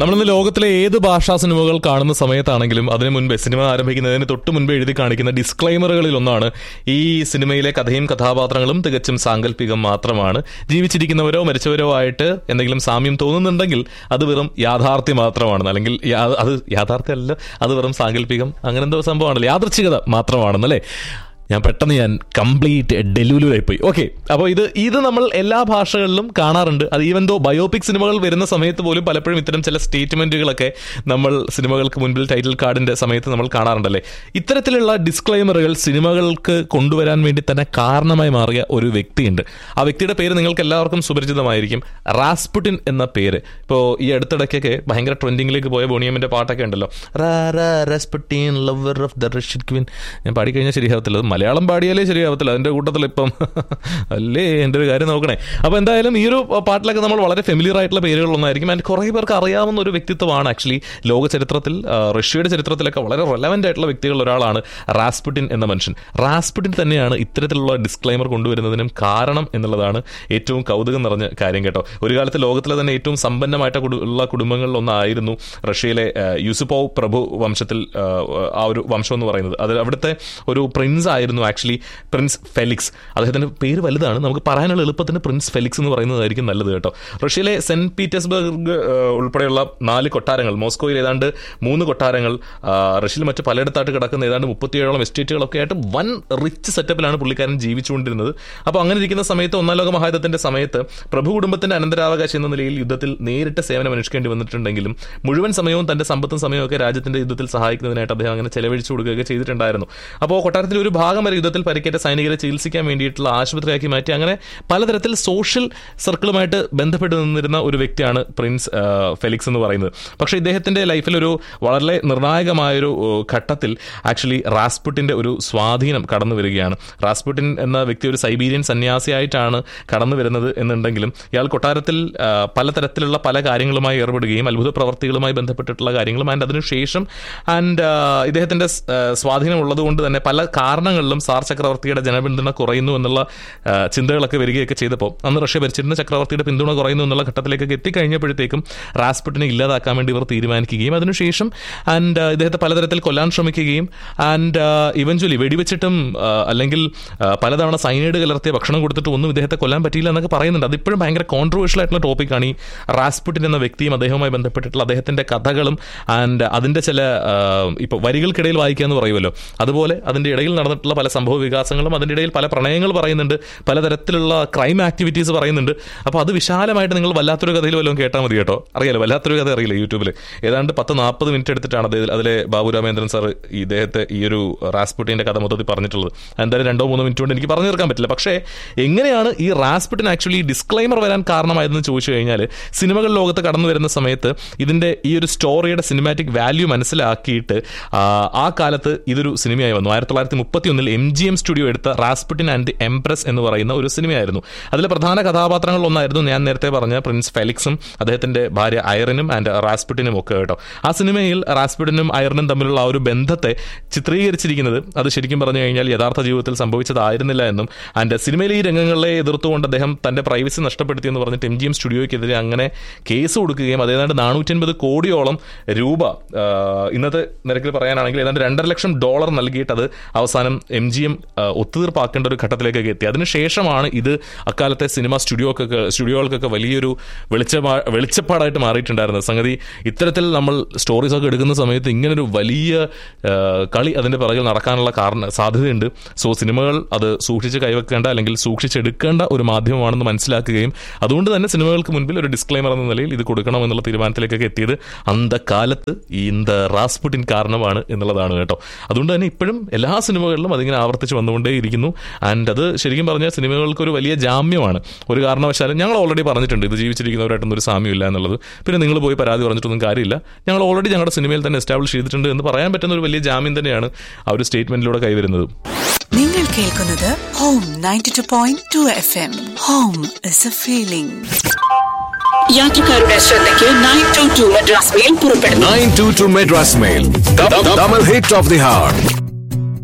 നമ്മളിന്ന് ലോകത്തിലെ ഏത് ഭാഷാ സിനിമകൾ കാണുന്ന സമയത്താണെങ്കിലും അതിനു മുൻപ് സിനിമ ആരംഭിക്കുന്നതിന് തൊട്ട് മുൻപ് എഴുതി കാണിക്കുന്ന ഡിസ്ക്ലൈമറുകളിൽ ഒന്നാണ് ഈ സിനിമയിലെ കഥയും കഥാപാത്രങ്ങളും തികച്ചും സാങ്കല്പികം മാത്രമാണ് ജീവിച്ചിരിക്കുന്നവരോ മരിച്ചവരോ ആയിട്ട് എന്തെങ്കിലും സാമ്യം തോന്നുന്നുണ്ടെങ്കിൽ അത് വെറും യാഥാർത്ഥ്യം മാത്രമാണ് അല്ലെങ്കിൽ യാ- അത് യാഥാർത്ഥ്യമല്ല അത് വെറും സാങ്കല്പികം അങ്ങനെ എന്തോ സംഭവമാണല്ലോ യാദൃച്ഛികത മാത്രമാണെന്നല്ലേ ഞാൻ പെട്ടെന്ന് ഞാൻ കംപ്ലീറ്റ് ഡെലുലുലായി പോയി ഓക്കെ അപ്പോൾ ഇത് ഇത് നമ്മൾ എല്ലാ ഭാഷകളിലും കാണാറുണ്ട് അത് ഈവൻ ദോ ബയോപിക് സിനിമകൾ വരുന്ന സമയത്ത് പോലും പലപ്പോഴും ഇത്തരം ചില സ്റ്റേറ്റ്മെന്റുകളൊക്കെ നമ്മൾ സിനിമകൾക്ക് മുൻപിൽ ടൈറ്റിൽ കാർഡിന്റെ സമയത്ത് നമ്മൾ കാണാറുണ്ടല്ലേ ഇത്തരത്തിലുള്ള ഡിസ്ക്ലൈമറുകൾ സിനിമകൾക്ക് കൊണ്ടുവരാൻ വേണ്ടി തന്നെ കാരണമായി മാറിയ ഒരു വ്യക്തിയുണ്ട് ആ വ്യക്തിയുടെ പേര് നിങ്ങൾക്ക് എല്ലാവർക്കും സുപരിചിതമായിരിക്കും റാസ്പുട്ടിൻ എന്ന പേര് ഇപ്പോൾ ഈ അടുത്തിടയ്ക്കൊക്കെ ഭയങ്കര ട്രെൻഡിങ്ങിലേക്ക് പോയ ബോണിയമിന്റെ പാട്ടൊക്കെ ഉണ്ടല്ലോ ra ra Rasputin lover of the Russian queen ഞാൻ പാടിക്കഴിഞ്ഞാൽ ശരിയാവത്തില്ല അത് മലയാളം പാടിയാലേ ശരിയാവത്തില്ല അതിന്റെ കൂട്ടത്തിൽ ഇപ്പം അല്ലേ എൻ്റെ ഒരു കാര്യം നോക്കണേ അപ്പോൾ എന്തായാലും ഈ ഒരു പാട്ടിലൊക്കെ നമ്മൾ വളരെ ഫെമിലിയർ ആയിട്ടുള്ള പേരുകളൊന്നായിരിക്കും ആൻഡ് കുറേ പേർക്ക് അറിയാവുന്ന ഒരു വ്യക്തിത്വമാണ് ആക്ച്വലി ലോക ചരിത്രത്തിൽ ആ, റഷ്യയുടെ ചരിത്രത്തിലൊക്കെ വളരെ റെലവൻ്റ് ആയിട്ടുള്ള വ്യക്തികളിൽ ഒരാളാണ് റാസ്പുട്ടിൻ എന്ന മനുഷ്യൻ റാസ്പുട്ടിൻ തന്നെയാണ് ഇത്തരത്തിലുള്ള ഡിസ്ക്ലൈമർ കൊണ്ടുവരുന്നതിനും കാരണം എന്നുള്ളതാണ് ഏറ്റവും കൗതുകം നിറഞ്ഞ കാര്യം കേട്ടോ ഒരു കാലത്ത് ലോകത്തിലെ തന്നെ ഏറ്റവും സമ്പന്നമായിട്ട് കുടു- ഉള്ള കുടുംബങ്ങളിലൊന്നായിരുന്നു റഷ്യയിലെ ആ, യൂസുപോവ് പ്രഭു വംശത്തിൽ ആ, ആ ഒരു വംശം എന്ന് പറയുന്നത് അത് അവിടുത്തെ ഒരു പ്രിൻസ് ആയിരുന്നു ആക്ച്വലി പ്രിൻസ് ഫെലിക്സ് അദ്ദേഹത്തിന്റെ പേര് വലുതാണ് നമുക്ക് പറയാനുള്ള എളുപ്പത്തിന് പ്രിൻസ് ഫെലിക്സ് എന്ന് പറയുന്നതായിരിക്കും നല്ലത് കേട്ടോ റഷ്യയിലെ സെന്റ് പീറ്റേഴ്സ്ബർഗ് ആ, ഉൾപ്പെടെയുള്ള നാല് കൊട്ടാരങ്ങൾ മോസ്കോയിൽ ഏതാണ്ട് മൂന്ന് കൊട്ടാരങ്ങൾ ആ, റഷ്യയിൽ മറ്റ് പലയിടത്തായിട്ട് കിടക്കുന്ന ഏതാണ്ട് മുപ്പത്തിയേഴോളം എസ്റ്റേറ്റുകളൊക്കെ ആയിട്ട് വൻ റിച്ച് സെറ്റപ്പിലാണ് പുള്ളിക്കാരൻ ജീവിച്ചുകൊണ്ടിരുന്നത് അപ്പോൾ അങ്ങനെ ഇരിക്കുന്ന സമയത്ത് ഒന്നാം ലോക മഹായുദ്ധത്തിന്റെ സമയത്ത് പ്രഭു കുടുംബത്തിന്റെ അനന്തരാവകാശം എന്ന നിലയിൽ യുദ്ധത്തിൽ നേരിട്ട് സേവനം അനുഷ്ഠിക്കേണ്ടി വന്നിട്ടുണ്ടെങ്കിലും മുഴുവൻ സമയവും തന്റെ സമ്പത്തും സമയവും ഒക്കെ രാജ്യത്തിന്റെ യുദ്ധത്തിൽ സഹായിക്കുന്നതിനായിട്ട് അദ്ദേഹം അങ്ങനെ ചെലവഴിച്ചു കൊടുക്കുകയൊക്കെ ചെയ്തിട്ടുണ്ടായിരുന്നു അപ്പോൾ കൊട്ടാരത്തിന്റെ ഒരു ഭാഗം വരെ യുദ്ധത്തിൽ പരിക്കേറ്റ സൈനികരെ ചികിത്സിക്കാൻ വേണ്ടിയിട്ടുള്ള ആശുപത്രിയാക്കി മാറ്റി അങ്ങനെ പലതരത്തിൽ സോഷ്യൽ സർക്കിളുമായിട്ട് ബന്ധപ്പെട്ട് നിന്നിരുന്ന ഒരു വ്യക്തിയാണ് പ്രിൻസ് ആ, ഫെലിക്സ് എന്ന് പറയുന്നത് പക്ഷേ ഇദ്ദേഹത്തിന്റെ ലൈഫിൽ ഒരു വളരെ നിർണായകമായൊരു ഓ, ഘട്ടത്തിൽ ആക്ച്വലി റാസ്പുട്ടിന്റെ ഒരു സ്വാധീനം കടന്നു വരികയാണ് റാസ്പുട്ടിൻ എന്ന വ്യക്തി ഒരു സൈബീരിയൻ സന്യാസിയായിട്ടാണ് കടന്നു വരുന്നത് എന്നുണ്ടെങ്കിലും ഇയാൾ കൊട്ടാരത്തിൽ ആ, പലതരത്തിലുള്ള പല കാര്യങ്ങളുമായി ഏർപ്പെടുകയും അത്ഭുത പ്രവർത്തികളുമായി ബന്ധപ്പെട്ടിട്ടുള്ള കാര്യങ്ങളും ആൻഡ് അതിനുശേഷം ആൻഡ് ഇദ്ദേഹത്തിന്റെ സ്- ആ, സ്വാധീനം ഉള്ളതുകൊണ്ട് തന്നെ പല കാരണങ്ങളിലും സാർ ചക്രവർത്തിയുടെ ജനപിന്തുണ കുറയുന്നു എന്നുള്ള ആ, ചിന്തകളൊക്കെ വരികയൊക്കെ ചെയ്തപ്പോൾ അന്ന് റഷ്യ ഭരിച്ചിരുന്ന ചക്രവർത്തിയുടെ പിന്തുണ കുറയുന്നു എന്നുള്ള ഘട്ടത്തിലേക്കൊക്കെ എത്തിക്കഴിഞ്ഞപ്പോഴത്തേക്കും റാസ്പുട്ടിനെ ഇല്ലാതാക്കാൻ വേണ്ടി ഇവർ തീരുമാനിക്കുകയും അതിനുശേഷം ആൻഡ് ഇദ്ദേഹത്തെ പലതരത്തിൽ കൊല്ലാൻ ശ്രമിക്കുകയും ആൻഡ് ഇവഞ്ച്വലി വെടിവെച്ചിട്ടും ആ, അല്ലെങ്കിൽ ആ, പലതവണ സൈനൈഡ് കലർത്തിയ ഭക്ഷണം കൊടുത്തിട്ട് ഒന്നും ഇദ്ദേഹത്തെ കൊല്ലാൻ പറ്റിയില്ല എന്നൊക്കെ പറയുന്നുണ്ട് അതിപ്പോഴും ഭയങ്കര കോൺട്രവേഴ്ഷ്യൽ ആയിട്ടുള്ള ടോപ്പിക്കാണ് ഈ റാസ്പുട്ടിൻ എന്ന വ്യക്തിയും അദ്ദേഹവുമായി ബന്ധപ്പെട്ടിട്ടുള്ള അദ്ദേഹത്തിന്റെ കഥകളും ആൻഡ് അതിന്റെ ചില ഇപ്പോൾ വരികൾക്കിടയിൽ വായിക്കുക എന്ന് പറയുമല്ലോ അതുപോലെ അതിന്റെ ഇടയിൽ നടന്നിട്ടുള്ള പല സംഭവ വികാസങ്ങളും അതിന്റെ ഇടയിൽ പല പ്രണയങ്ങൾ പറയുന്നുണ്ട് പലതരത്തിലുള്ള ക്രൈം ആക്ടിവിറ്റീസ് പറയുന്നുണ്ട് അപ്പോൾ അത് വിശാലമായിട്ട് നിങ്ങൾ വല്ലാത്തൊരു കഥയിൽ വല്ലതും കേട്ടാൽ മതി കേട്ടോ അറിയാലോ വല്ലാത്തൊരു കഥ അറിയില്ല യൂട്യൂബിൽ ഏതാണ്ട് പത്ത് നാൽപ്പത് മിനിറ്റ് എടുത്തിട്ടാണ് അതിൽ അതിലെ ബാബു രാമേന്ദ്രൻ സാർ ഈ ഇദ്ദേഹത്തെ ഈ ഒരു റാസ്പുട്ടിന്റെ കഥ മൊത്തത്തിൽ പറഞ്ഞിട്ടുള്ളത് എന്തായാലും രണ്ടോ മൂന്നോ മിനിറ്റ് കൊണ്ട് എനിക്ക് പറഞ്ഞു തീർക്കാൻ പറ്റില്ല പക്ഷേ എങ്ങനെയാണ് ഈ റാസ്പുട്ടിൻ ആക്ച്വലി ഡിസ്ക്ലൈമർ വരാൻ കാരണമായതെന്ന് ചോദിച്ചു കഴിഞ്ഞാൽ സിനിമകൾ ലോകത്ത് കടന്നു വരുന്ന സമയത്ത് ഇതിന്റെ ഈ ഒരു സ്റ്റോറിയുടെ സിനിമാറ്റിക് വാല്യൂ മനസ്സിലാക്കിയിട്ട് ആ, ആ കാലത്ത് ഇതൊരു സിനിമയായി വന്നു ആയിരത്തി തൊള്ളായിരത്തി മുപ്പത്തി ഒന്നിൽ എം ജി എം സ്റ്റുഡിയോ എടുത്ത റാസ്പുട്ടിൻ ആൻഡ് ദി എംപ്രസ് എന്ന് പറയുന്ന ഒരു സിനിമയായിരുന്നു അതിലെ പ്രധാന കഥാപാത്രങ്ങളിൽ ഒന്നായിരുന്നു ഞാൻ നേരത്തെ പറഞ്ഞ പ്രിൻസ് ഫെലിക്സും അദ്ദേഹത്തിന്റെ ഭാര്യ ഐറനും ആൻഡ് റാസ്പുട്ടിനും ഒക്കെ കേട്ടോ ആ സിനിമയിൽ റാസ്പുട്ടിനും ഐറനും തമ്മിലുള്ള ആ ഒരു ബന്ധത്തെ ചിത്രീകരിച്ചിരിക്കുന്നത് അത് ശരിക്കും പറഞ്ഞു കഴിഞ്ഞാൽ യഥാർത്ഥ ജീവിതത്തിൽ സംഭവിച്ചതായിരുന്നില്ല എന്നും ആൻഡ് സിനിമയിലെ ഈ രംഗങ്ങളെ എതിർത്തുകൊണ്ട് അദ്ദേഹം തന്റെ പ്രൈവസി നഷ്ടപ്പെടുത്തി എന്ന് പറഞ്ഞിട്ട് എം ജി എം സ്റ്റുഡിയോയ്ക്കെതിരെ അങ്ങനെ കേസ് കൊടുക്കുകയും അത് ഏതാണ്ട് നാനൂറ്റി അൻപത് കോടിയോളം രൂപ ആ, ഇന്നത്തെ നിരക്കിൽ പറയാനാണെങ്കിൽ ഏതാണ്ട് രണ്ടര ലക്ഷം ഡോളർ നൽകിയിട്ട് അത് അവസാനം എം ജി എം ഒത്തുതീർപ്പാക്കേണ്ട ഒരു ഘട്ടത്തിലേക്കൊക്കെ എത്തി അതിനുശേഷമാണ് ഇത് അക്കാലത്തെ സിനിമ സ്റ്റുഡിയോക്കൊക്കെ സ്റ്റുഡിയോകൾക്കൊക്കെ വലിയൊരു വെളിച്ചമാ വെളിച്ചപ്പാടായിട്ട് മാറിയിട്ടുണ്ടായിരുന്നത് സംഗതി ഇത്തരത്തിൽ നമ്മൾ സ്റ്റോറീസ് ഒക്കെ എടുക്കുന്ന സമയത്ത് ഇങ്ങനൊരു വലിയ ആ, കളി അതിന്റെ പിറകിൽ നടക്കാനുള്ള കാരണ സാധ്യതയുണ്ട് സോ സിനിമകൾ അത് സൂക്ഷിച്ച് കൈവെക്കേണ്ട അല്ലെങ്കിൽ സൂക്ഷിച്ചെടുക്കേണ്ട ഒരു മാധ്യമമാണെന്ന് മനസ്സിലാക്കുകയും അതുകൊണ്ട് തന്നെ സിനിമകൾക്ക് മുൻപിൽ ഒരു ഡിസ്ക്ലൈമർ എന്ന നിലയിൽ ഇത് കൊടുക്കണം എന്നുള്ള തീരുമാനത്തിലേക്കൊക്കെ എത്തിയത് അന്തകാലത്ത് ഈ ഇന്ത റാസ്പുട്ടിൻ കാരണമാണ് എന്നുള്ളതാണ് കേട്ടോ അതുകൊണ്ട് തന്നെ ഇപ്പോഴും എല്ലാ സിനിമകളിലും അതിങ്ങനെ ആവർത്തിച്ച് വന്നുകൊണ്ടേ ഇരിക്കുന്നു ആൻഡ് അത് ശരിക്കും പറഞ്ഞാൽ സിനിമകൾക്ക് ഒരു വലിയ ജാമ്യമാണ് ഒരു കാരണവശാലും ഞങ്ങൾ ഓൾറെഡി പറഞ്ഞിട്ടുണ്ട് ഇത് ജീവിച്ചിരിക്കുന്നവരായിട്ടൊന്നും ഒരു സാമ്യമില്ല എന്നുള്ളത് പിന്നെ നിങ്ങൾ പോയി പരാതി പറഞ്ഞിട്ടൊന്നും കാര്യമില്ല ഞങ്ങൾ ഓൾറെഡി ഞങ്ങളുടെ സിനിമയിൽ തന്നെ എസ്റ്റാബ്ലിഷ് ചെയ്തിട്ടുണ്ട് എന്ന് പറയാൻ പറ്റുന്ന ഒരു വലിയ ജാമ്യം തന്നെയാണ് ആ ഒരു സ്റ്റേറ്റ്മെന്റിലൂടെ കൈവരുന്നത് നിങ്ങൾ കേൾക്കുന്നത് home ninety two point two F M home is a feeling യാത്രക്കാരുടെ ശ്രദ്ധയ്ക്ക് nine two two Madras mail പുറപ്പെടുന്നു 922 Madras Mail. The, the, double hit of the heart.